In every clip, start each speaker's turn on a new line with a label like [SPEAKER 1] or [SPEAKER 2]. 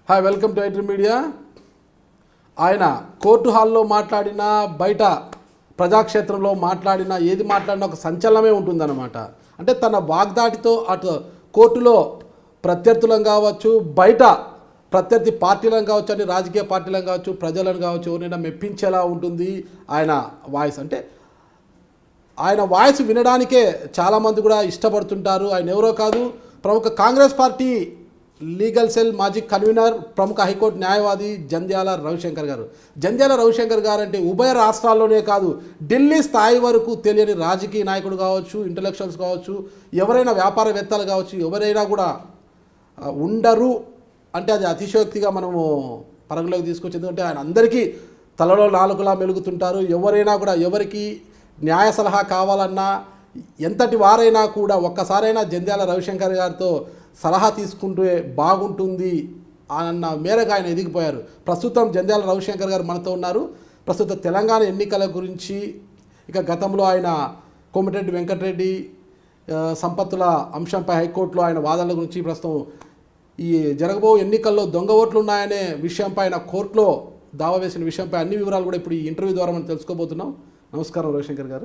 [SPEAKER 1] Hi welcome to IT media ఆయన court హాల్లో మాట్లాడినా బయట ప్రజాక్షేత్రంలో మాట్లాడినా ఏది మాట్లాడినా ఒక సంచలనమే ఉంటుందన్నమాట అంటే తన వాగ్దాటితో అటు కోర్టులో ప్రత్యర్థులను కావచ్చు బయట ప్రత్యర్థి పార్టీలను కావచ్చు అని రాజకీయ పార్టీలను కావచ్చు ప్రజలను కావచ్చు ఎవరైనా మెప్పించేలా ఉంటుంది ఆయన వాయిస్ అంటే ఆయన వాయిస్ వినడానికే చాలామంది కూడా ఇష్టపడుతుంటారు ఆయన ఎవరో కాదు ప్రముఖ కాంగ్రెస్ పార్టీ లీగల్ సెల్ మాజీ కన్వీనర్ ప్రముఖ హైకోర్టు న్యాయవాది జంధ్యాల రవిశంకర్ గారు జంధ్యాల రవిశంకర్ గారు అంటే ఉభయ రాష్ట్రాల్లోనే కాదు ఢిల్లీ స్థాయి వరకు తెలియని రాజకీయ నాయకుడు కావచ్చు ఇంటలెక్చువల్స్ కావచ్చు ఎవరైనా వ్యాపారవేత్తలు కావచ్చు ఎవరైనా కూడా ఆ, ఉండరు అంటే అది అతిశయోక్తిగా మనము పరంలోకి తీసుకొచ్చి ఎందుకంటే ఆయన అందరికీ తలలో నాలుగులా మెలుగుతుంటారు ఎవరైనా కూడా ఎవరికి న్యాయ సలహా కావాలన్నా ఎంతటి వారైనా కూడా ఒక్కసారైనా జంధ్యాల రవిశంకర్ గారితో సలహా తీసుకుంటే బాగుంటుంది అన్న మేరకు ఆయన ఎదిగిపోయారు ప్రస్తుతం జంధ్యాల రవిశంకర్ గారు మనతో ఉన్నారు ప్రస్తుత తెలంగాణ ఎన్నికల గురించి ఇక గతంలో ఆయన కోమటిరెడ్డి వెంకటరెడ్డి ఆ, సంపత్తుల అంశంపై హైకోర్టులో ఆయన వాదనల గురించి ప్రస్తుతం ఈ జరగబో ఎన్నికల్లో దొంగ ఓట్లు ఉన్నాయనే విషయంపై ఆయన కోర్టులో దావా వేసిన విషయంపై అన్ని వివరాలు కూడా ఇప్పుడు ఈ ఇంటర్వ్యూ ద్వారా మనం తెలుసుకోబోతున్నాం నమస్కారం రవిశంకర్ గారు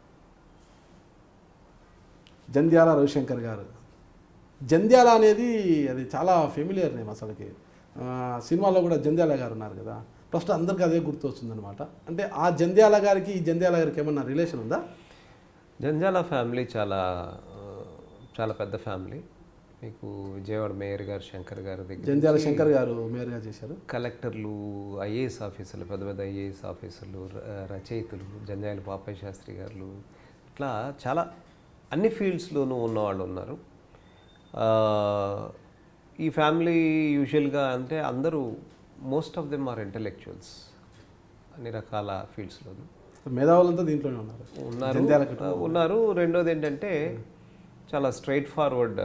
[SPEAKER 1] జంధ్యాల రవిశంకర్ గారు జంధ్యాల అనేది అది చాలా ఫెమిలియర్ నేమ్ అసలుకి ఆ, సినిమాలో కూడా జంధ్యాల గారు ఉన్నారు కదా ఫస్ట్ అందరికీ అదే గుర్తు వస్తుందన్నమాట అంటే ఆ జంధ్యాల గారికి ఈ జంధ్యాల గారికి ఏమన్నా రిలేషన్ ఉందా
[SPEAKER 2] జంజాల ఫ్యామిలీ చాలా ఆ, చాలా పెద్ద ఫ్యామిలీ మీకు విజయవాడ మేయర్ గారు శంకర్ గారి దగ్గర
[SPEAKER 1] జంధ్యాల శంకర్ గారు మేయర్గా చేశారు
[SPEAKER 2] కలెక్టర్లు ఐఏఎస్ ఆఫీసర్లు పెద్ద పెద్ద ఐఏఎస్ ఆఫీసర్లు ర- రచయితలు జంజాయల పాపయ్య శాస్త్రి గారు ఇట్లా చాలా అన్ని ఫీల్డ్స్లోనూ ఉన్నవాళ్ళు ఉన్నారు ఆ, ఈ ఫ్యామిలీ యూజువల్గా అంటే అందరూ most of them are intellectuals అన్ని రకాల ఫీల్డ్స్లోనూ
[SPEAKER 1] మేధావులంతా దీంట్లోనే ఉన్నారు
[SPEAKER 2] ఉన్నారు
[SPEAKER 1] జంధ్యాల
[SPEAKER 2] ఉన్నారు రెండోది ఏంటంటే చాలా స్ట్రైట్ ఫార్వర్డ్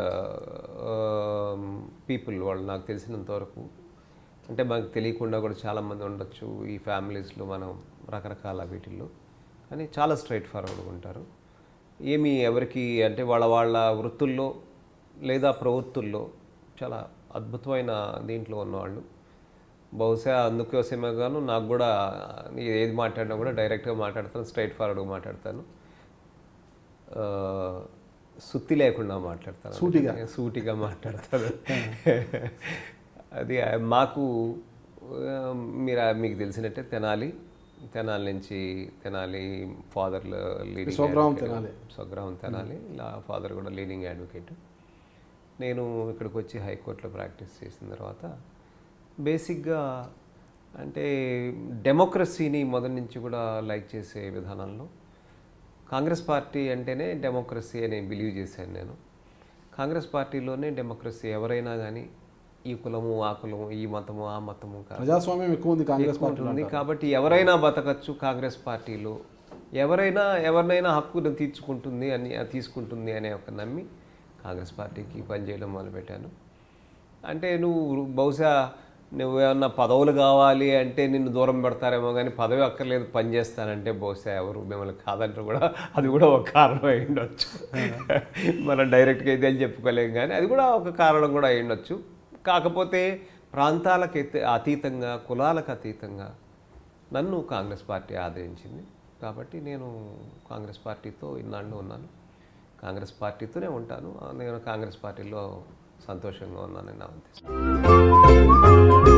[SPEAKER 2] పీపుల్ వాళ్ళు నాకు తెలిసినంత వరకు అంటే మనకు తెలియకుండా కూడా చాలామంది ఉండొచ్చు ఈ ఫ్యామిలీస్లో మనం రకరకాల వీటిల్లో కానీ చాలా స్ట్రైట్ ఫార్వర్డ్గా ఉంటారు ఏమి ఎవరికి అంటే వాళ్ళ వాళ్ళ వృత్తుల్లో లేదా ప్రవృత్తుల్లో చాలా అద్భుతమైన దీంట్లో ఉన్నవాళ్ళు బహుశా అందుకోసమే గాను నాకు కూడా ఏది మాట్లాడినా కూడా డైరెక్ట్గా మాట్లాడతాను స్ట్రైట్ ఫార్వర్డ్గా మాట్లాడతాను ఆ, సుత్తి లేకుండా మాట్లాడతాను
[SPEAKER 1] సూటిగా.
[SPEAKER 2] సూటిగా మాట్లాడతాను అది ఆ, మాకు ఆ, మీరు ఆ- మీకు తెలిసినట్టే తెనాలి తెనాలి నుంచి తెనాలి ఫాదర్ లీడింగ్
[SPEAKER 1] స్వగ్రామం తెనాలి.
[SPEAKER 2] స్వగ్రామం తెనాలి ఇలా ఫాదర్ కూడా లీడింగ్ అడ్వకేట్ నేను ఇక్కడికి వచ్చి హైకోర్టులో ప్రాక్టీస్ చేసిన తర్వాత బేసిక్గా అంటే డెమోక్రసీని మొదటి నుంచి కూడా లైక్ చేసే విధానంలో కాంగ్రెస్ పార్టీ అంటేనే డెమోక్రసీ అని బిలీవ్ చేశాను నేను కాంగ్రెస్ పార్టీలోనే డెమోక్రసీ ఎవరైనా కానీ ఈ కులము ఆ కులము ఈ మతము ఆ మతము కాదు
[SPEAKER 1] ప్రజాస్వామ్యం ఎక్కువ ఉంది కాంగ్రెస్ పార్టీ
[SPEAKER 2] ఉంటుంది కాబట్టి ఎవరైనా బతకచ్చు కాంగ్రెస్ పార్టీలో ఎవరైనా ఎవరినైనా హక్కును తీర్చుకుంటుంది అని తీసుకుంటుంది అనే ఒక నమ్మి కాంగ్రెస్ పార్టీకి పనిచేయడం మొదలుపెట్టాను అంటే నువ్వు బహుశా నువ్వు ఏమన్నా పదవులు కావాలి అంటే నిన్ను దూరం పెడతారేమో కానీ పదవి అక్కర్లేదు పని చేస్తానంటే బహుశా ఎవరు మిమ్మల్ని కాదంటారు కూడా అది కూడా ఒక కారణం అయి ఉండొచ్చు మనం డైరెక్ట్గా అయితే అని చెప్పుకోలేం కానీ అది కూడా ఒక కారణం కూడా అయి ఉండొచ్చు కాకపోతే ప్రాంతాలకు ఎత్తే- అతీతంగా కులాలకు అతీతంగా నన్ను కాంగ్రెస్ పార్టీ ఆదరించింది కాబట్టి నేను కాంగ్రెస్ పార్టీతో ఇన్నాళ్ళు ఉన్నాను కాంగ్రెస్ పార్టీతోనే ఉంటాను నేను కాంగ్రెస్ పార్టీలో సంతోషంగా ఉన్నానని నా ఉద్దేశం